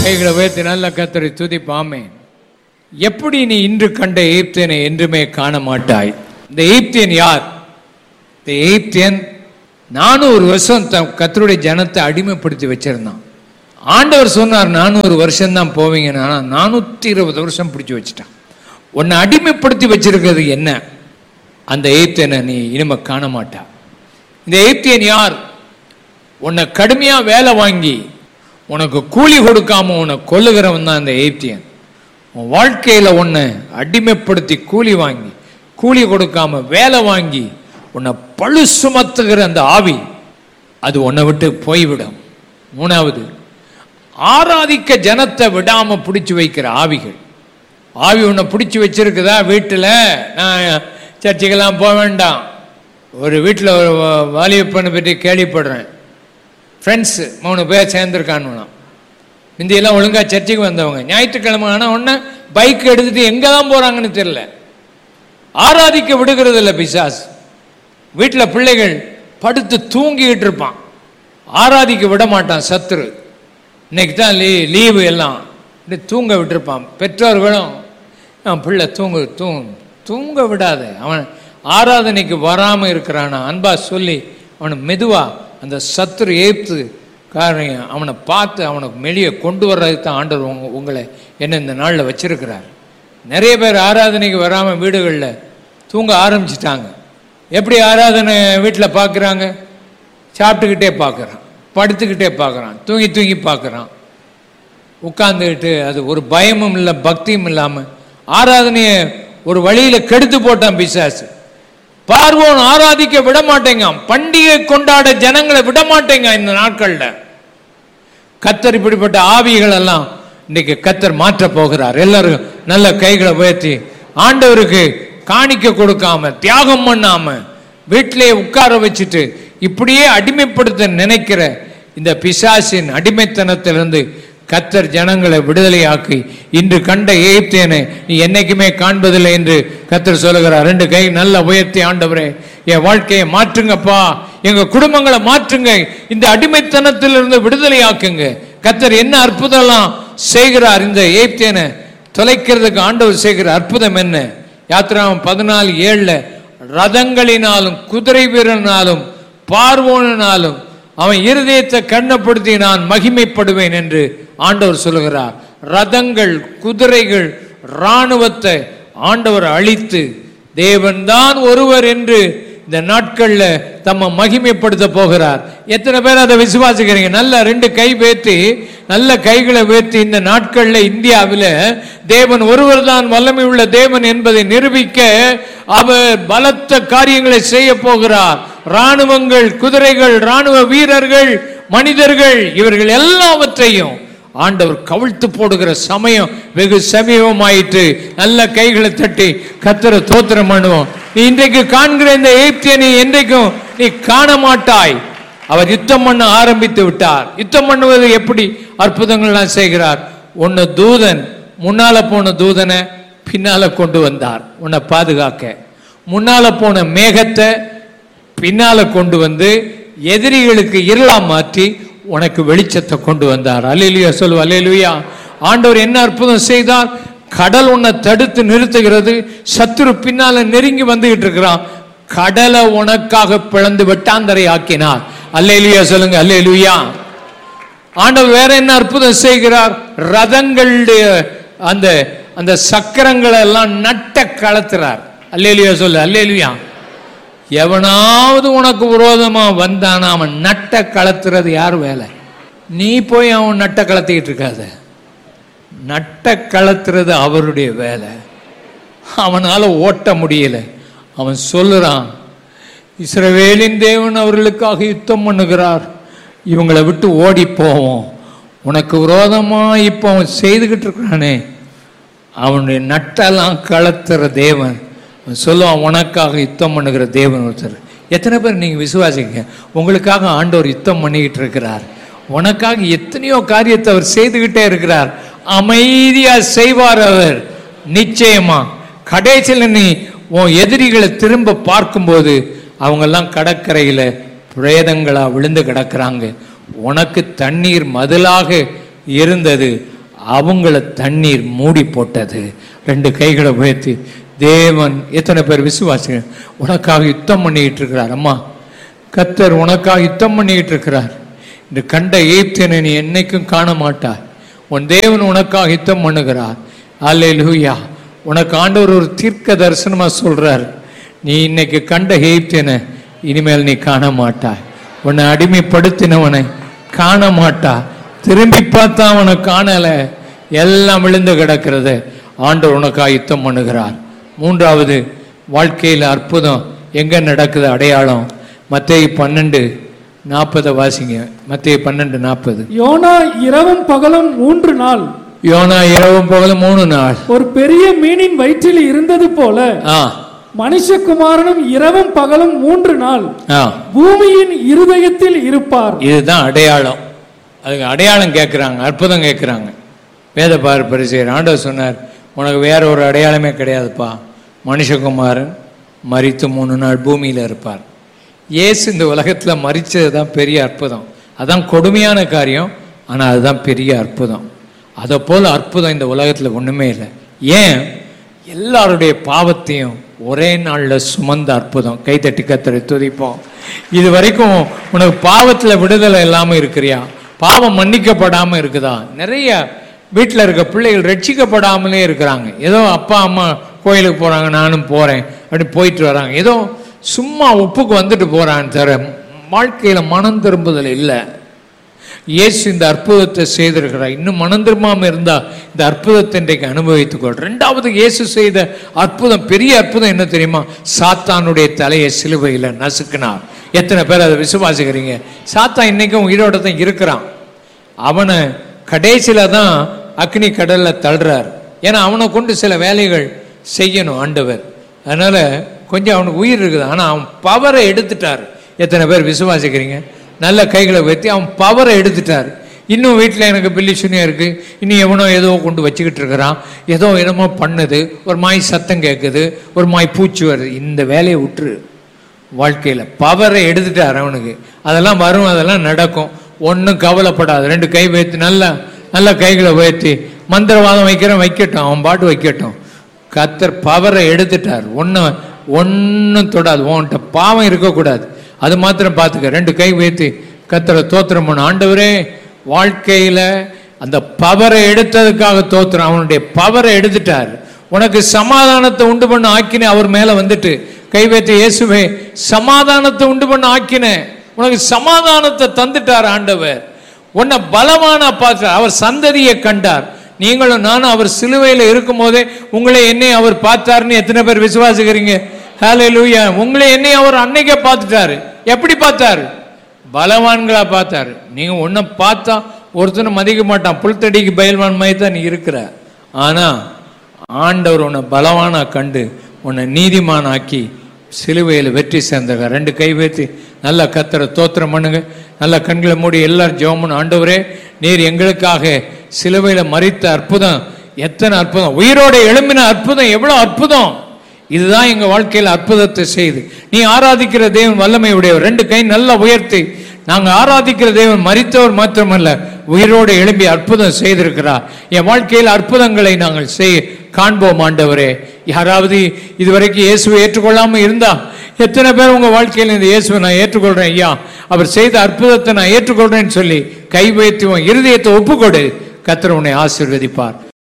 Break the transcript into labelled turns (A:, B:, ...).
A: கைகளை உயர்த்தி நல்ல கத்தரை துதிப்பாமே எப்படி நீ இன்று கண்ட எகிப்தியனை என்றுமே காண மாட்டாய் இந்த எகிப்தியன் யார் இந்த எகிப்தியன் நானூறு வருஷம் த கத்தருடைய ஜனத்தை அடிமைப்படுத்தி வச்சிருந்தான் ஆண்டவர் சொன்னார் நானூறு வருஷம் தான் போவீங்க ஆனால் நானூற்றி இருபது வருஷம் பிடிச்சி வச்சுட்டான் உன்னை அடிமைப்படுத்தி வச்சிருக்கிறது என்ன அந்த எகிப்தியனை நீ இனிமே காண மாட்டா இந்த எகிப்தியன் யார் உன்னை கடுமையா வேலை வாங்கி உனக்கு கூலி கொடுக்காம உன்னை கொல்லுகிறவன் தான் இந்த எகிப்தியன் உன் வாழ்க்கையில உன்னை அடிமைப்படுத்தி கூலி வாங்கி கூலி கொடுக்காம வேலை வாங்கி உன்னை பழு சுமத்துகிற அந்த ஆவி அது உன்னை விட்டு போய்விடும் மூணாவது ஆராதிக்க ஜனத்தை விடாம பிடிச்சு வைக்கிற ஆவிகள் ஆவி உன்னை பிடிச்சி வச்சிருக்குதா வீட்டில் நான் சர்ச்சுக்கெல்லாம் போக வேண்டாம் ஒரு வீட்டில் ஒரு வா- வாலிப பெண்ணை பற்றி கேள்விப்படுறேன் ஃப்ரெண்ட்ஸு மூணு பேர் சேர்ந்துருக்கான்னு முந்தியெல்லாம் ஒழுங்காக சர்ச்சுக்கு வந்தவங்க ஞாயிற்றுக்கிழமை ஆனால் ஒன்று பைக் எடுத்துட்டு எங்கே தான் போகிறாங்கன்னு தெரியல ஆராதிக்க விடுகிறது இல்லை பிசாஸ் வீட்டில் பிள்ளைகள் படுத்து தூங்கிக்கிட்டு இருப்பான் ஆராதிக்க விட மாட்டான் சத்துரு இன்னைக்கு தான் லீ லீவு எல்லாம் இப்படி தூங்க விட்டுருப்பான் பெற்றோர்களும் அவன் பிள்ளை தூங்கு தூங் தூங்க விடாத அவன் ஆராதனைக்கு வராமல் இருக்கிறானா அன்பா சொல்லி அவனை மெதுவா அந்த சத்துரு ஏய்த்து காரணம் அவனை பார்த்து அவனுக்கு வெளியே கொண்டு வர்றதுக்கு தான் ஆண்டவர் உங்க உங்களை என்ன இந்த நாளில் வச்சிருக்கிறார் நிறைய பேர் ஆராதனைக்கு வராமல் வீடுகளில் தூங்க ஆரம்பிச்சிட்டாங்க எப்படி ஆராதனை வீட்டில் பார்க்குறாங்க சாப்பிட்டுக்கிட்டே பார்க்குறான் படுத்துக்கிட்டே பார்க்குறான் தூங்கி தூங்கி பார்க்குறான் உட்கார்ந்துக்கிட்டு அது ஒரு பயமும் இல்லை பக்தியும் இல்லாமல் ஆராதனையை ஒரு வழியில் கெடுத்து போட்டான் பிசாசு பார்வோன் ஆராதிக்க விட மாட்டேங்க பண்டிகை கொண்டாட ஜனங்களை விட மாட்டேங்க இந்த நாட்கள்ல கத்தர் இப்படிப்பட்ட ஆவிகள் எல்லாம் இன்னைக்கு கத்தர் மாற்ற போகிறார் எல்லாரும் நல்ல கைகளை உயர்த்தி ஆண்டவருக்கு காணிக்க கொடுக்காம தியாகம் பண்ணாம வீட்டிலே உட்கார வச்சுட்டு இப்படியே அடிமைப்படுத்த நினைக்கிற இந்த பிசாசின் அடிமைத்தனத்திலிருந்து கத்தர் ஜனங்களை விடுதலையாக்கி இன்று கண்ட எகிப்தியனை நீ என்னைக்குமே காண்பதில்லை என்று கத்தர் சொல்லுகிறார் ரெண்டு கை நல்ல உயர்த்தி ஆண்டவரே என் வாழ்க்கையை மாற்றுங்கப்பா எங்க குடும்பங்களை மாற்றுங்க இந்த அடிமைத்தனத்திலிருந்து விடுதலையாக்குங்க கத்தர் என்ன அற்புதம்லாம் செய்கிறார் இந்த எகிப்தியனை தொலைக்கிறதுக்கு ஆண்டவர் செய்கிற அற்புதம் என்ன யாத்திராமம் பதினாலு ஏழுல ரதங்களினாலும் குதிரை வீரனாலும் பார்வோனாலும் அவன் இருதயத்தை கண்ணப்படுத்தி நான் மகிமைப்படுவேன் என்று ஆண்டவர் சொல்லுகிறார் ரதங்கள் குதிரைகள் இராணுவத்தை ஆண்டவர் அழித்து தேவன்தான் ஒருவர் என்று இந்த நாட்கள்ல தம்ம மகிமைப்படுத்த போகிறார் எத்தனை பேர் அதை விசுவாசிக்கிறீங்க நல்ல ரெண்டு கை வேத்தி நல்ல கைகளை வேத்தி இந்த நாட்கள்ல இந்தியாவில் தேவன் ஒருவர் தான் வல்லமை உள்ள தேவன் என்பதை நிரூபிக்க அவர் பலத்த காரியங்களை செய்ய போகிறார் ராணுவங்கள் குதிரைகள் ராணுவ வீரர்கள் மனிதர்கள் இவர்கள் எல்லாவற்றையும் ஆண்டவர் கவிழ்த்து போடுகிற சமயம் வெகு சமீபமாயிற்று நல்ல கைகளை தட்டி கத்தர தோத்திரம் பண்ணுவோம் நீ இன்றைக்கு காண்கிற இந்த எய்ப்தியை நீ என்றைக்கும் நீ காண மாட்டாய் அவர் யுத்தம் பண்ண ஆரம்பித்து விட்டார் யுத்தம் பண்ணுவது எப்படி அற்புதங்கள்லாம் செய்கிறார் ஒன்னு தூதன் முன்னால போன தூதனை பின்னால கொண்டு வந்தார் உன்னை பாதுகாக்க முன்னால போன மேகத்தை பின்னால கொண்டு வந்து எதிரிகளுக்கு இருளா மாற்றி உனக்கு வெளிச்சத்தை கொண்டு வந்தார் அல்லேலுயா சொல்லு அல்லேலுயா ஆண்டவர் என்ன அற்புதம் செய்தார் கடல் உன்னை தடுத்து நிறுத்துகிறது சத்துரு பின்னால நெருங்கி வந்துகிட்டு இருக்கிறான் கடலை உனக்காக பிளந்து வெட்டாந்தரை ஆக்கினார் அல்லேலுயா சொல்லுங்க அல்லேலுயா ஆண்டவர் வேற என்ன அற்புதம் செய்கிறார் ரதங்களுடைய அந்த அந்த சக்கரங்களை எல்லாம் நட்ட கலத்துறார் அல்லேலுயா சொல்லு அல்லேலுயா எவனாவது உனக்கு விரோதமா வந்தானா அவன் நட்ட கலத்துறது யார் வேலை நீ போய் அவன் நட்ட கலத்திக்கிட்டு இருக்காத நட்ட கலத்துறது அவருடைய வேலை அவனால ஓட்ட முடியல அவன் சொல்லுறான் இஸ்ரவேலின் தேவன் அவர்களுக்காக யுத்தம் பண்ணுகிறார் இவங்களை விட்டு ஓடி போவோம் உனக்கு விரோதமா இப்போ அவன் செய்துகிட்டு இருக்கிறானே அவனுடைய நட்டெல்லாம் கலத்துற தேவன் அவன் சொல்லுவான் உனக்காக யுத்தம் பண்ணுகிற தேவன் ஒருத்தர் எத்தனை பேர் நீங்க விசுவாசிங்க உங்களுக்காக ஆண்டவர் யுத்தம் பண்ணிக்கிட்டு இருக்கிறார் உனக்காக எத்தனையோ காரியத்தை அவர் செய்துகிட்டே இருக்கிறார் அமைதியா செய்வார் அவர் நிச்சயமா கடைசியில் நீ உன் எதிரிகளை திரும்ப பார்க்கும்போது அவங்கெல்லாம் கடற்கரையில பிரேதங்களா விழுந்து கிடக்குறாங்க உனக்கு தண்ணீர் மதிலாக இருந்தது அவங்கள தண்ணீர் மூடி போட்டது ரெண்டு கைகளை உயர்த்தி தேவன் எத்தனை பேர் விசுவாசிகள் உனக்காக யுத்தம் பண்ணிட்டு இருக்கிறார் அம்மா கத்தர் உனக்காக யுத்தம் பண்ணிட்டு இருக்கிறார் இந்த கண்ட எய்ப்தியனை நீ என்னைக்கும் காண மாட்டாய் உன் தேவன் உனக்காக யுத்தம் பண்ணுகிறார் அல்லேலூயா உனக்கு ஆண்டவர் ஒரு தீர்க்க தரிசனமா சொல்றார் நீ இன்னைக்கு கண்ட எய்ப்தியனை இனிமேல் நீ காண மாட்டாய் உன்னை அடிமைப்படுத்தினவனை காண மாட்டா திரும்பி பார்த்தா அவனை காணல எல்லாம் விழுந்து கிடக்கிறது ஆண்டவர் உனக்காக யுத்தம் பண்ணுகிறார் மூன்றாவது வாழ்க்கையில் அற்புதம் எங்க நடக்குது அடையாளம் மத்தேயு பன்னெண்டு நாற்பதை வாசிங்க மத்தேயு பன்னெண்டு நாற்பது
B: யோனா இரவும் பகலும் மூன்று நாள்
A: யோனா இரவும் பகலும் மூணு நாள்
B: ஒரு பெரிய மீனின் வயிற்றில் இருந்தது போல
A: ஆ
B: மனுஷகுமாரனும் இரவும் பகலும் மூன்று நாள்
A: ஆ
B: பூமியின் இருதயத்தில் இருப்பார்
A: இதுதான் அடையாளம் அதுக்கு அடையாளம் கேட்குறாங்க அற்புதம் கேட்குறாங்க வேத பாரு பரிசெயர் ஆண்டவர் சொன்னார் உனக்கு வேற ஒரு அடையாளமே கிடையாதுப்பா மனுஷகுமாரன் மரித்து மூணு நாள் பூமியில் இருப்பார் இயேசு இந்த உலகத்தில் மறிச்சது தான் பெரிய அற்புதம் அதான் கொடுமையான காரியம் ஆனால் அதுதான் பெரிய அற்புதம் அதை போல அற்புதம் இந்த உலகத்தில் ஒன்றுமே இல்லை ஏன் எல்லாருடைய பாவத்தையும் ஒரே நாளில் சுமந்த அற்புதம் கைத்தட்டி கத்தரை துதிப்போம் இது வரைக்கும் உனக்கு பாவத்தில் விடுதலை இல்லாமல் இருக்கிறியா பாவம் மன்னிக்கப்படாமல் இருக்குதா நிறைய வீட்டில் இருக்க பிள்ளைகள் ரட்சிக்கப்படாமலே இருக்கிறாங்க ஏதோ அப்பா அம்மா கோயிலுக்கு போகிறாங்க நானும் போகிறேன் அப்படி போயிட்டு வராங்க ஏதோ சும்மா உப்புக்கு வந்துட்டு போகிறான்னு தவிர வாழ்க்கையில் மனம் திரும்புதல் இல்லை இயேசு இந்த அற்புதத்தை செய்திருக்கிறார் இன்னும் மனம் திரும்பாம இருந்தா இந்த அற்புதத்தை இன்றைக்கு அனுபவித்துக் கொள் ரெண்டாவது இயேசு செய்த அற்புதம் பெரிய அற்புதம் என்ன தெரியுமா சாத்தானுடைய தலையை சிலுவையில் நசுக்கினார் எத்தனை பேர் அதை விசுவாசிக்கிறீங்க சாத்தான் இன்னைக்கும் உயிரோட தான் இருக்கிறான் அவனை கடைசியில தான் அக்னி கடல்ல தள்ளுறார் ஏன்னா அவனை கொண்டு சில வேலைகள் செய்யணும் ஆண்டவர் அதனால கொஞ்சம் அவனுக்கு உயிர் இருக்குது ஆனா அவன் பவரை எடுத்துட்டார் எத்தனை பேர் விசுவாசிக்கிறீங்க நல்ல கைகளை வைத்து அவன் பவரை எடுத்துட்டார் இன்னும் வீட்டில் எனக்கு பில்லி சுனியா இருக்கு இன்னும் எவனோ ஏதோ கொண்டு வச்சுக்கிட்டு இருக்கிறான் ஏதோ என்னமோ பண்ணுது ஒரு மாய் சத்தம் கேட்குது ஒரு மாய் பூச்சி வருது இந்த வேலையை விட்டுரு வாழ்க்கையில் பவரை எடுத்துட்டார் அவனுக்கு அதெல்லாம் வரும் அதெல்லாம் நடக்கும் ஒன்றும் கவலைப்படாது ரெண்டு கை வைத்து நல்லா நல்ல கைகளை உயர்த்தி மந்திரவாதம் வைக்கிறேன் வைக்கட்டும் அவன் பாட்டு வைக்கட்டும் கத்தர் பவரை எடுத்துட்டார் ஒன்றும் ஒன்றும் தொடாது உன்கிட்ட பாவம் இருக்கக்கூடாது அது மாத்திரம் பார்த்துக்க ரெண்டு கை உயர்த்தி கத்தரை தோத்திரம் பண்ண ஆண்டவரே வாழ்க்கையில் அந்த பவரை எடுத்ததுக்காக தோத்திரம் அவனுடைய பவரை எடுத்துட்டார் உனக்கு சமாதானத்தை உண்டு பண்ண ஆக்கினே அவர் மேலே வந்துட்டு கை வைத்து இயேசுவே சமாதானத்தை உண்டு பண்ண ஆக்கினேன் உனக்கு சமாதானத்தை தந்துட்டார் ஆண்டவர் உன்னை பலமான பார்த்தார் அவர் சந்ததியை கண்டார் நீங்களும் நானும் அவர் சிலுவையில் இருக்கும் போதே உங்களை என்னை அவர் பார்த்தாருன்னு எத்தனை பேர் விசுவாசிக்கிறீங்க ஹலே லூயா உங்களை என்னை அவர் அன்னைக்கே பார்த்துட்டாரு எப்படி பார்த்தாரு பலவான்களா பார்த்தாரு நீங்க உன்னை பார்த்தா ஒருத்தனை மதிக்க மாட்டான் புல்தடிக்கு பயில்வான் மாதிரி தான் நீ இருக்கிற ஆனா ஆண்டவர் உன்னை பலவானா கண்டு உன்னை நீதிமான் ஆக்கி சிலுவையில் வெற்றி சேர்ந்தாங்க ரெண்டு கை வைத்து நல்லா கத்தரை தோத்திரம் பண்ணுங்க நல்லா கண்களை மூடி எல்லாரும் ஜெபம் ஆண்டவரே நீர் எங்களுக்காக சிலுவையில் மறித்த அற்புதம் எத்தனை அற்புதம் உயிரோட எழும்பின அற்புதம் எவ்வளவு அற்புதம் இதுதான் எங்க வாழ்க்கையில் அற்புதத்தை செய்து நீ ஆராதிக்கிற தேவன் வல்லமை உடையவர் ரெண்டு கை நல்லா உயர்த்தி நாங்க ஆராதிக்கிற தேவன் மறித்தவர் மாத்திரமல்ல உயிரோடு எழும்பி அற்புதம் செய்திருக்கிறார் என் வாழ்க்கையில் அற்புதங்களை நாங்கள் செய் காண்போம் ஆண்டவரே யாராவது இதுவரைக்கும் இயேசுவை ஏற்றுக்கொள்ளாம இருந்தா எத்தனை பேர் உங்க வாழ்க்கையில் இந்த இயேசுவை நான் ஏற்றுக்கொள்றேன் ஐயா அவர் செய்த அற்புதத்தை நான் ஏற்றுக்கொள்றேன்னு சொல்லி கை வைத்து உன் இருதயத்தை ஒப்புக்கொடு கத்தர் உன்னை ஆசீர்வதிப்பார்